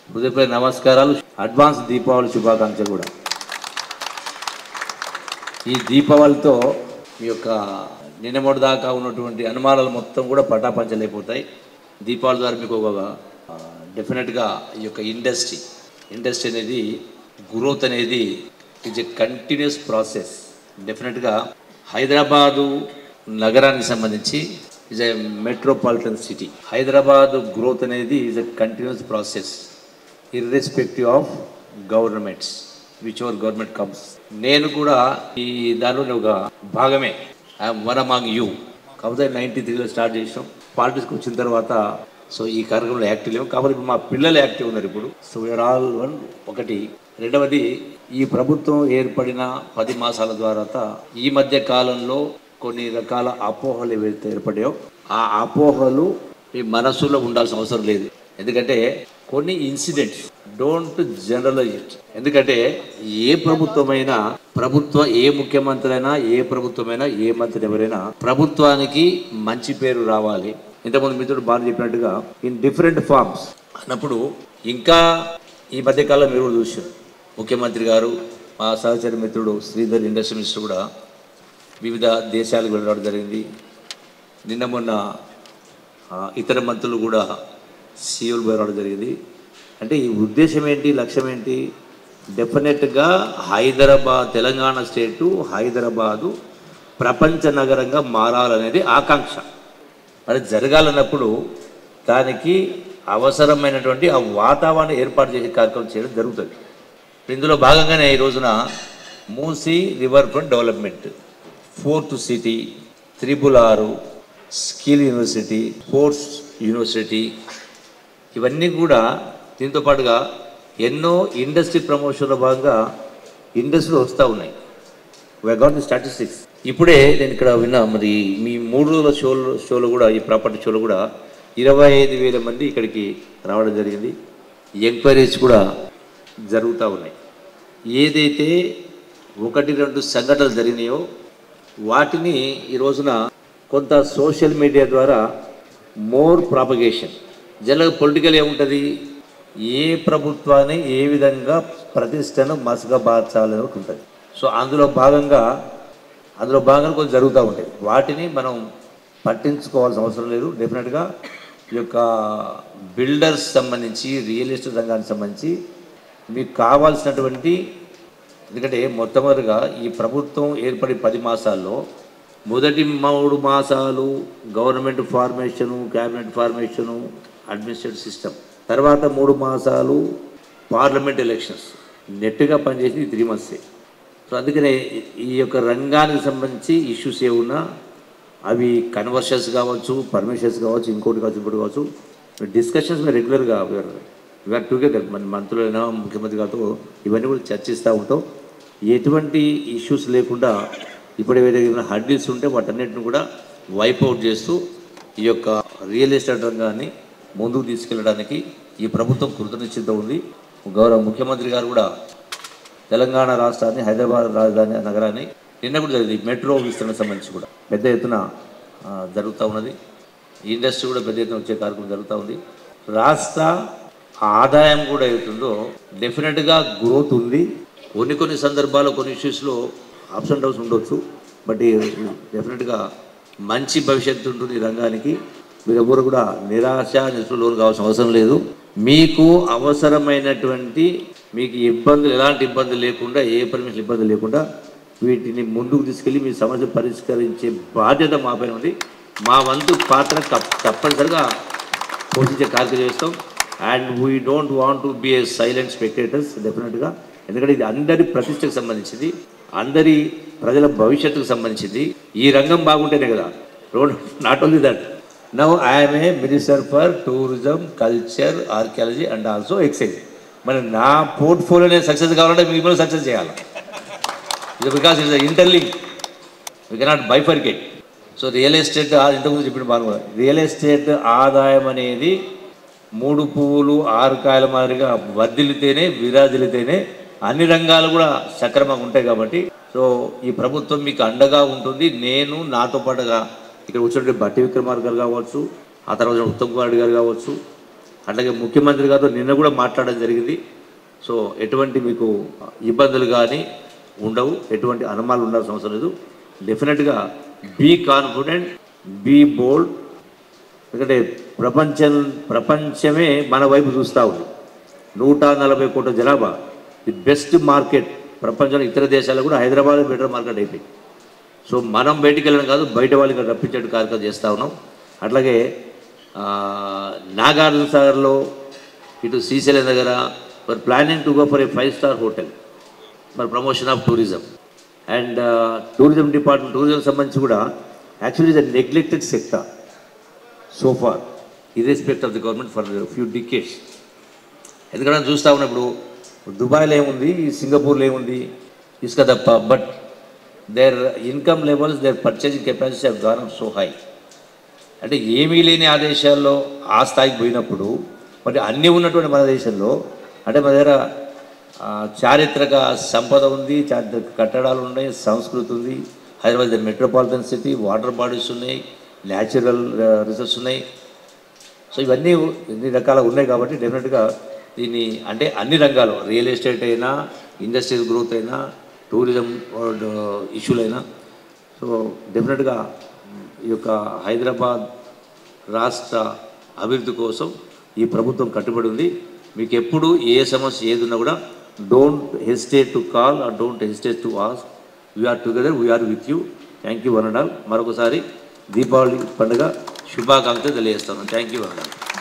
హృదయపూర్వక నమస్కారాలు అడ్వాన్స్ దీపావళి శుభాకాంక్షలు కూడా ఈ దీపావళితో మీ యొక్క నిన్నమొడి దాకా ఉన్నటువంటి అనుమానాలు మొత్తం కూడా పటాపంచలైపోతాయి దీపావళి ద్వారా మీకు ఒక ఆ, డెఫినెట్గా ఈ యొక్క ఇండస్ట్రీ ఇండస్ట్రీ అనేది గ్రోత్ అనేది ఇట్స్ ఎ కంటిన్యూస్ ప్రాసెస్ డెఫినెట్గా హైదరాబాదు నగరానికి సంబంధించి is a metropolitan city Hyderabad growth అనేది is a continuous process irrespective of governments whichever government comes నేను కూడా ఈ దానిలో ఒక భాగమే ఐఎమ్ వన్ అమాంగ్ యూ కాకపోతే నైన్టీ త్రీలో స్టార్ట్ చేసాం పాలిటిక్స్కి వచ్చిన తర్వాత సో ఈ కార్యక్రమంలో యాక్టివ్ లేవు కాబట్టి ఇప్పుడు మా పిల్లలు యాక్టివ్ ఉన్నారు ఇప్పుడు సో వీఆర్ ఆల్ వన్ ఒకటి రెండవది ఈ ప్రభుత్వం ఏర్పడిన పది మాసాల ద్వారా ఈ మధ్య కాలంలో కొన్ని రకాల అపోహలు ఏవైతే ఏర్పడాయో ఆ అపోహలు మీ మనసులో ఉండాల్సిన అవసరం లేదు ఎందుకంటే కొన్ని ఇన్సిడెంట్స్ డోంట్ జనరలైజ్ ఇట్ ఎందుకంటే ఏ ప్రభుత్వమైనా ప్రభుత్వ ఏ ముఖ్యమంత్రి అయినా ఏ ప్రభుత్వమైనా ఏ మంత్రి ఎవరైనా ప్రభుత్వానికి మంచి పేరు రావాలి ఇంతకుముందు మిత్రుడు బాగా చెప్పినట్టుగా ఇన్ డిఫరెంట్ ఫార్మ్స్ అన్నప్పుడు ఇంకా ఈ మధ్యకాలం మీరు కూడా చూసారు ముఖ్యమంత్రి గారు మా సహచర మిత్రుడు శ్రీధర్ ఇండస్ట్రీ మినిస్టర్ కూడా వివిధ దేశాలకు వెళ్ళడం జరిగింది నిన్న మొన్న ఆ, ఇతర మంత్రులు కూడా సీఎల్ రావడం జరిగింది అంటే ఈ ఉద్దేశం ఏంటి లక్ష్యం ఏంటి డెఫినెట్గా హైదరాబాద్ తెలంగాణ స్టేటు హైదరాబాదు ప్రపంచ నగరంగా మారాలనేది ఆకాంక్ష మరి జరగాలన్నప్పుడు దానికి అవసరమైనటువంటి ఆ వాతావరణం ఏర్పాటు చేసే కార్యక్రమం చేయడం జరుగుతుంది ఇందులో భాగంగానే ఈ రోజున Musi river front development fourth city triple R skill university sports university ఇవన్నీ కూడా దీంతో పాటుగా ఎన్నో ఇండస్ట్రీ ప్రమోషన్లో భాగంగా ఇండస్ట్రీలు వస్తూ ఉన్నాయి వీ గాట్ ది స్టాటిస్టిక్స్ ఇప్పుడే నేను ఇక్కడ విన్నా మరి మీ మూడు రోజుల షోలో షోలో కూడా ఈ ప్రాపర్టీ షోలో కూడా ఇరవై ఐదు వేల మంది ఇక్కడికి రావడం జరిగింది ఎంక్వైరీస్ కూడా జరుగుతూ ఉన్నాయి ఏదైతే ఒకటి రెండు సంఘటనలు జరిగినాయో వాటిని ఈ రోజున కొంత సోషల్ మీడియా ద్వారా మోర్ ప్రాపగేషన్ జనరల్గా పొలిటికల్ ఏముంటుంది ఏ ప్రభుత్వాన్ని ఏ విధంగా ప్రతిష్టను మసగబార్చాలని ఒకటి ఉంటుంది సో అందులో భాగంగా అందులో భాగంగా కొంచెం జరుగుతూ ఉంటాయి వాటిని మనం పట్టించుకోవాల్సిన అవసరం లేదు డెఫినెట్గా ఈ యొక్క బిల్డర్స్ సంబంధించి రియల్ ఎస్టేట్ రంగానికి సంబంధించి మీకు కావాల్సినటువంటి ఎందుకంటే మొట్టమొదటిగా ఈ ప్రభుత్వం ఏర్పడి పది మాసాల్లో మొదటి మూడు మాసాలు government formation cabinet formation administrative system తర్వాత మూడు మాసాలు పార్లమెంట్ ఎలక్షన్స్ నెట్గా పనిచేసింది త్రీ మంత్సే సో అందుకనే ఈ యొక్క రంగానికి సంబంధించి ఇష్యూస్ ఏమున్నా అవి కన్వర్షన్స్ కావచ్చు పర్మిషన్స్ కావచ్చు ఇంకోటి కావచ్చు ఇంకోటి కావచ్చు డిస్కషన్స్ మేము రెగ్యులర్గా వీఆర్ టుగెదర్ మన మంత్రులైనా ముఖ్యమంత్రి గారితో ఇవన్నీ కూడా చర్చిస్తూ ఉంటాం ఎటువంటి ఇష్యూస్ లేకుండా ఇప్పుడు ఏదైనా హడ్డిల్స్ ఉంటే వాటన్నిటిని కూడా వైప్ అవుట్ చేస్తూ ఈ యొక్క రియల్ ఎస్టేట్ రంగాన్ని ముందుకు తీసుకెళ్ళడానికి ఈ ప్రభుత్వం కృతనిశ్చిత ఉంది గౌరవ ముఖ్యమంత్రి గారు కూడా తెలంగాణ రాష్ట్రాన్ని హైదరాబాద్ రాజధాని నగరాన్ని నిన్న కూడా జరిగింది మెట్రో విస్తరణ సంబంధించి కూడా పెద్ద ఎత్తున ఆ, జరుగుతూ ఉన్నది ఈ ఇండస్ట్రీ కూడా పెద్ద ఎత్తున వచ్చే కార్యక్రమం జరుగుతూ ఉంది రాష్ట్ర ఆదాయం కూడా అవుతుందో డెఫినెట్గా గ్రోత్ ఉంది కొన్ని కొన్ని సందర్భాల్లో కొన్ని ఇష్యూస్లో అప్స్ అండ్ డౌన్స్ ఉండొచ్చు బట్ డెఫినెట్గా మంచి భవిష్యత్తు ఉంటుంది ఈ రంగానికి మీరు ఎవరు కూడా నిరాశ నిస్పృహలోను కావాల్సిన అవసరం లేదు మీకు అవసరమైనటువంటి మీకు ఇబ్బందులు ఎలాంటి ఇబ్బందులు లేకుండా ఏ పర్మిషన్ ఇబ్బంది లేకుండా వీటిని ముందుకు తీసుకెళ్ళి మీ సమస్య పరిష్కరించే బాధ్యత మా పైన ఉంది మా వంతు పాత్ర తప్- తప్పనిసరిగా పోషించే కార్యక్రమం చేస్తాం and we don't want to be a silent spectators డెఫినెట్గా ఎందుకంటే ఇది అందరి ప్రతిష్టకు సంబంధించింది అందరి ప్రజల భవిష్యత్తుకు సంబంధించింది ఈ రంగం బాగుంటేనే కదా road not only that now I'm a minister for tourism culture archaeology and also excise మరి నా పోర్ట్ఫోలియోనే సక్సెస్ కావాలంటే మిమ్మల్ని సక్సెస్ చేయాలి ఇది because it's interlink we cannot bifurcate so real estate ఆ- ఇంతకుముందు చెప్పిన బాగా రియల్ ఎస్టేట్ ఆదాయం అనేది మూడు పువ్వులు ఆరు కాయల మాదిరిగా వర్ధిల్లితేనే విరాజిల్లితేనే అన్ని రంగాలు కూడా సక్రమంగా ఉంటాయి కాబట్టి సో ఈ ప్రభుత్వం మీకు అండగా ఉంటుంది నేను నాతో పాటుగా ఇక్కడ వచ్చినటువంటి బట్టి విక్రమార్క గారు కావచ్చు ఆ తర్వాత ఉత్తమ్ కుమార్ రెడ్డి గారు కావచ్చు అట్లాగే ముఖ్యమంత్రి గారితో నిన్న కూడా మాట్లాడడం జరిగింది సో ఎటువంటి మీకు ఇబ్బందులు కానీ ఉండవు ఎటువంటి అనుమానాలు ఉండాల్సిన అవసరం లేదు డెఫినెట్గా బీ కాన్ఫిడెంట్ బీ బోల్డ్ ఎందుకంటే ప్రపంచం ప్రపంచమే మన వైపు చూస్తూ ఉంది నూట నలభై కోట్ల జనాభా ది బెస్ట్ మార్కెట్ ప్రపంచంలో ఇతర దేశాలు కూడా హైదరాబాద్ బెటర్ మార్కెట్ అయిపోయింది సో మనం బయటికి వెళ్ళడం కాదు బయట వాళ్ళకి రప్పించే కార్యక్రమం చేస్తూ ఉన్నాం అట్లాగే ఆ, నాగార్జున సాగర్లో ఇటు శ్రీశైలం దగ్గర for planning to go for a five star hotel for promotion of tourism and tourism department tourism సంబంధించి కూడా actually the neglected sector so far irrespective of the government for few decades ఎందుకంటే చూస్తూ ఉన్నప్పుడు దుబాయ్లో ఏముంది సింగపూర్లో ఏముంది ఇసుక తప్ప but there income levels there purchasing capacity of gone so high అంటే ఏమీ లేని ఆ దేశాల్లో ఆ స్థాయికి పోయినప్పుడు మరి అన్నీ ఉన్నటువంటి మన దేశంలో అంటే మన దగ్గర ఆ, చారిత్రక సంపద ఉంది చారిత్రక కట్టడాలు ఉన్నాయి సంస్కృతి ఉంది Hyderabad metropolitan city water bodies ఉన్నాయి న్యాచురల్ రిసోర్స్ ఉన్నాయి సో ఇవన్నీ ఇన్ని రకాల ఉన్నాయి కాబట్టి డెఫినెట్గా దీన్ని అంటే అన్ని రంగాలు రియల్ ఎస్టేట్ అయినా ఇండస్ట్రియల్ గ్రోత్ అయినా టూరిజం ఇష్యూలైనా సో డెఫినెట్గా ఈ యొక్క హైదరాబాద్ రాష్ట్ర అభివృద్ధి కోసం ఈ ప్రభుత్వం కట్టుబడి ఉంది మీకు ఎప్పుడు ఏ సమస్య ఏది ఉన్నా కూడా don't hesitate to call or don't hesitate to ask we are together we are with you thank you one and all మరొకసారి దీపావళి పండుగ శుభాకాంక్షలు తెలియజేస్తాను thank you one and all